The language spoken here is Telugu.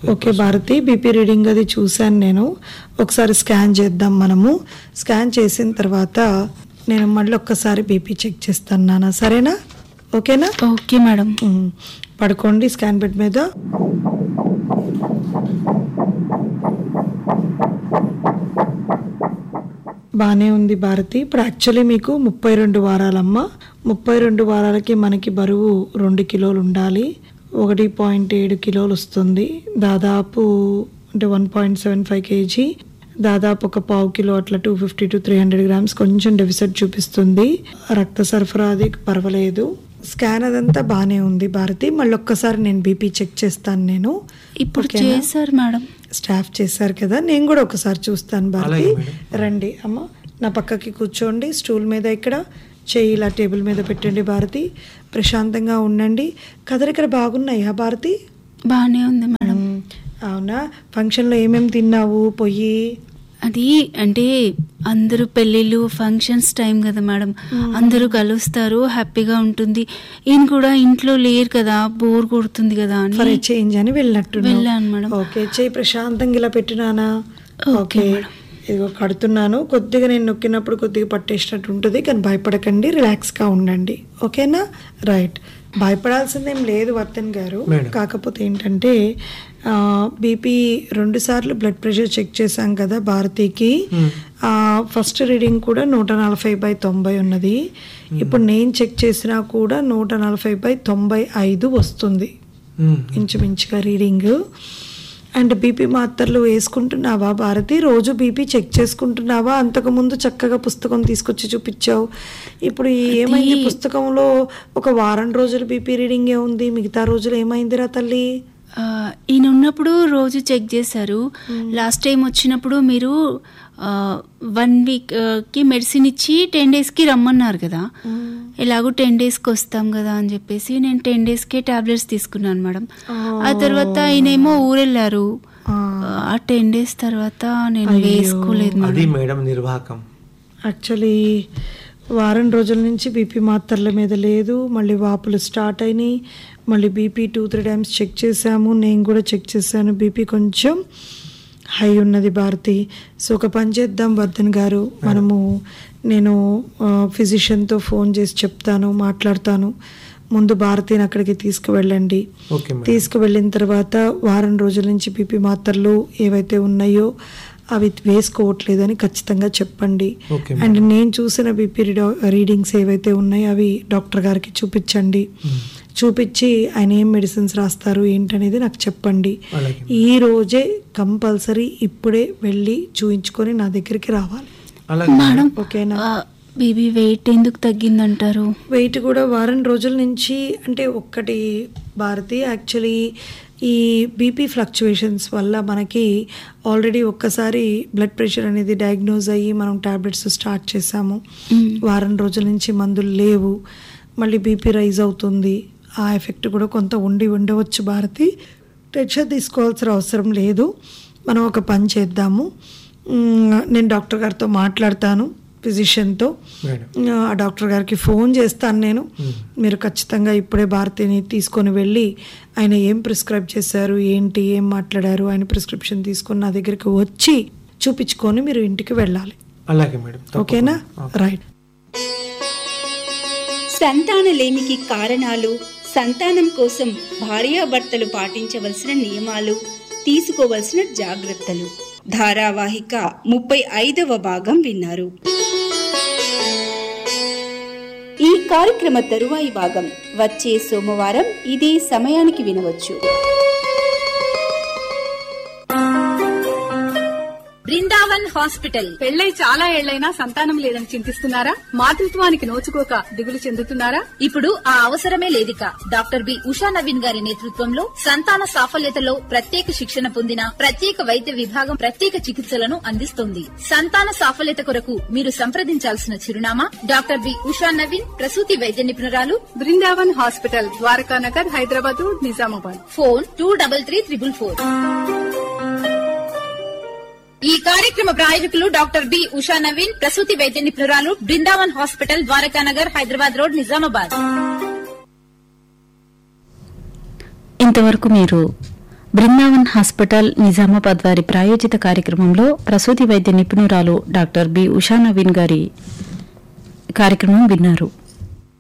ఓకే భారతి బీపీ రీడింగ్ అది చూశాను నేను ఒకసారి స్కాన్ చేద్దాం మనము స్కాన్ చేసిన తర్వాత నేను మళ్ళీ ఒక్కసారి బీపీ చెక్ చేస్తాను నాన్న సరేనా ఓకేనా ఓకే మేడం ఉమ్, పడుకోండి స్కాన్ బెడ్ మీద బాగానే ఉంది భారతి ఇప్పుడు యాక్చువల్లీ మీకు ముప్పై రెండు వారాలమ్మ ముప్పై రెండు వారాలకి మనకి బరువు రెండు కిలోలు ఉండాలి ఒకటి పాయింట్ ఏడు కిలోలు వస్తుంది దాదాపు అంటే one point seven five KG దాదాపు ఒక పావు కిలో అట్లా two fifty to three hundred grams కొంచెం డెఫిసిట్ చూపిస్తుంది రక్త సరఫరా అది పర్వాలేదు స్కాన్ అదంతా బాగానే ఉంది భారతి మళ్ళీ ఒక్కసారి నేను బీపీ చెక్ చేస్తాను నేను ఇప్పుడు ఓకేనా? చేశారు మేడం స్టాఫ్ చేశారు కదా నేను కూడా ఒకసారి చూస్తాను భారతి అలాగే మేడం. రండి అమ్మ నా పక్కకి కూర్చోండి స్టూల్ మీద ఇక్కడ చేయి ఇలా టేబుల్ మీద పెట్టండి భారతి ప్రశాంతంగా ఉండండి కదలికలు బాగున్నాయా భారతి బాగానే ఉంది మేడం మ్, అవునా ఫంక్షన్లో ఏమేమి తిన్నావు పొయ్యి అది అంటే అందరూ పెళ్ళిళ్ళు ఫంక్షన్స్ టైం కదా మేడం అందరూ కలుస్తారు హ్యాపీగా ఉంటుంది ఈయన కూడా ఇంట్లో లేరు కదా బోర్ కొడుతుంది కదా ఫర్ అని చేంజ్ అని వెళ్ళినట్టు వెళ్ళాను మేడం. ఓకే చేయి ప్రశాంతంగా ఇలా పెట్టినానా ఓకే ఓకే ఇదిగో కడుతున్నాను కొద్దిగా నేను నొక్కినప్పుడు కొద్దిగా పట్టేసినట్టు ఉంటుంది కానీ భయపడకండి రిలాక్స్గా ఉండండి ఓకేనా రైట్ భయపడాల్సిందేం లేదు వర్తన్ గారు మేడం. కాకపోతే ఏంటంటే బీపీ రెండు సార్లు బ్లడ్ ప్రెషర్ చెక్ చేశాం కదా భారతికి ఫస్ట్ రీడింగ్ కూడా నూట నలభై బై తొంభై ఉన్నది ఇప్పుడు నేను చెక్ చేసినా కూడా నూట నలభై బై తొంభై ఐదు వస్తుంది మ్మ్. ఇంచుమించుగా రీడింగ్ అండ్ బీపీ మాత్రలు వేసుకుంటున్నావా భారతి రోజు బీపీ చెక్ చేసుకుంటున్నావా అంతకుముందు చక్కగా పుస్తకం తీసుకొచ్చి చూపించావు ఇప్పుడు ఈ ఏమైంది పుస్తకంలో ఒక వారం రోజులు బీపీ రీడింగే ఉంది మిగతా రోజులు ఏమైందిరా తల్లి ఆ, ఈయన ఉన్నప్పుడు రోజు చెక్ చేశారు లాస్ట్ టైం వచ్చినప్పుడు మీరు వన్ వీక్ కి మెడిసిన్ ఇచ్చి టెన్ డేస్కి రమ్మన్నారు కదా ఎలాగో టెన్ డేస్కి వస్తాం కదా అని చెప్పేసి నేను టెన్ డేస్కే టాబ్లెట్స్ తీసుకున్నాను మేడం ఆ తర్వాత ఆయనేమో ఊరెళ్ళారు ఆ. ఆ టెన్ డేస్ తర్వాత నేను అయ్యో. వేసుకోలేదు అది మేడం మేడం నిర్వాహకం యాక్చువల్లీ వారం రోజుల నుంచి బీపీ మాత్రల మీద లేదు మళ్ళీ వాపులు స్టార్ట్ అయినాయి మళ్ళీ BP two three times check చేశాము నేను కూడా చెక్ చేశాను బీపీ కొంచెం హై ఉన్నది భారతి సో ఒక పని చేద్దాం వర్ధన్ గారు మనము నేను ఫిజిషియన్తో ఫోన్ చేసి చెప్తాను మాట్లాడతాను ముందు భారతిని అక్కడికి తీసుకువెళ్ళండి ఓకే మేడం తీసుకువెళ్ళిన తర్వాత వారం రోజుల నుంచి బీపీ మాత్రలు ఏవైతే ఉన్నాయో అవి వేసుకోవట్లేదని ఖచ్చితంగా చెప్పండి ఓకే అండ్ నేను చూసిన బీపీ రీడింగ్స్ ఏవైతే ఉన్నాయో అవి డాక్టర్ గారికి చూపించండి చూపించి ఆయన ఏం మెడిసిన్స్ రాస్తారు ఏంటనేది నాకు చెప్పండి అలాగే ఈ రోజే కంపల్సరీ ఇప్పుడే వెళ్ళి చూయించుకొని నా దగ్గరికి రావాలి అలాగే మేడం ఓకేనా బేబీ వెయిట్ ఎందుకు తగ్గిందంటారు వెయిట్ కూడా వారం రోజుల నుంచి అంటే ఒక్కటి భారతి యాక్చువల్లీ ఈ బీపీ ఫ్లక్చువేషన్స్ వల్ల మనకి ఆల్రెడీ ఒక్కసారి బ్లడ్ ప్రెషర్ అనేది డయాగ్నోజ్ అయ్యి మనం టాబ్లెట్స్ స్టార్ట్ చేసాము వారం రోజుల నుంచి మందులు లేవు మళ్ళీ బీపీ రైజ్ అవుతుంది ఆ ఎఫెక్ట్ కూడా కొంత ఉండి ఉండవచ్చు భారతి టెన్షన్ తీసుకోవాల్సిన అవసరం లేదు మనం ఒక పని చేద్దాము మ్, నేను డాక్టర్ గారితో మాట్లాడతాను ఫిజిషియన్తో మేడం ఆ డాక్టర్ గారికి ఫోన్ చేస్తాను నేను మీరు ఖచ్చితంగా ఇప్పుడే భారతిని తీసుకొని వెళ్ళి ఆయన ఏం ప్రిస్క్రైబ్ చేశారు ఏంటి ఏం మాట్లాడారు ఆయన ప్రిస్క్రిప్షన్ తీసుకొని నా దగ్గరికి వచ్చి చూపించుకొని మీరు ఇంటికి వెళ్ళాలి అలాగే మేడం తప్పకుండా. ఓకేనా ఓకే. రైట్ సంతానలేమికి కారణాలు సంతానం కోసం భార్యాభర్తలు పాటించవలసిన నియమాలు తీసుకోవలసిన జాగ్రత్తలు ధారావాహిక ముప్పై ఐదవ భాగం విన్నారు ఈ కార్యక్రమ తరువాయి భాగం వచ్చే సోమవారం ఇదే సమయానికి వినవచ్చు బృందావన్ హాస్పిటల్ పెళ్ళై చాలా ఏళ్లైనా సంతానం లేదని చింతిస్తున్నారా మాతృత్వానికి నోచుకోక దిగులు చెందుతున్నారా ఇప్పుడు ఆ అవసరమే లేదిక డాక్టర్ బి ఉషా నవీన్ గారి నేతృత్వంలో సంతాన సాఫల్యతలో ప్రత్యేక శిక్షణ పొందిన ప్రత్యేక వైద్య విభాగం ప్రత్యేక చికిత్సలను అందిస్తుంది సంతాన సాఫల్యత కొరకు మీరు సంప్రదించాల్సిన చిరునామా డాక్టర్ బి ఉషా నవీన్ ప్రసూతి వైద్య నిపుణురాలు Brindavan hospital Dwarakanagar Hyderabad Nizamabad phone two double three triple four ఈ కార్యక్రమ ప్రాయోజకులు డాక్టర్ బి ఉషా నవీన్ ప్రసూతి వైద్య నిపుణురాలు బృందావన్ హాస్పిటల్ ద్వారకానగర్ హైదరాబాద్ రోడ్ నిజామాబాద్ ఇంతవరకు మీరు బృందావన్ హాస్పిటల్ నిజామాబాద్ వారి ప్రాయోజిత కార్యక్రమంలో ప్రసూతి వైద్య నిపుణురాలు డాక్టర్ బి ఉషా నవీన్ గారి కార్యక్రమం విన్నారు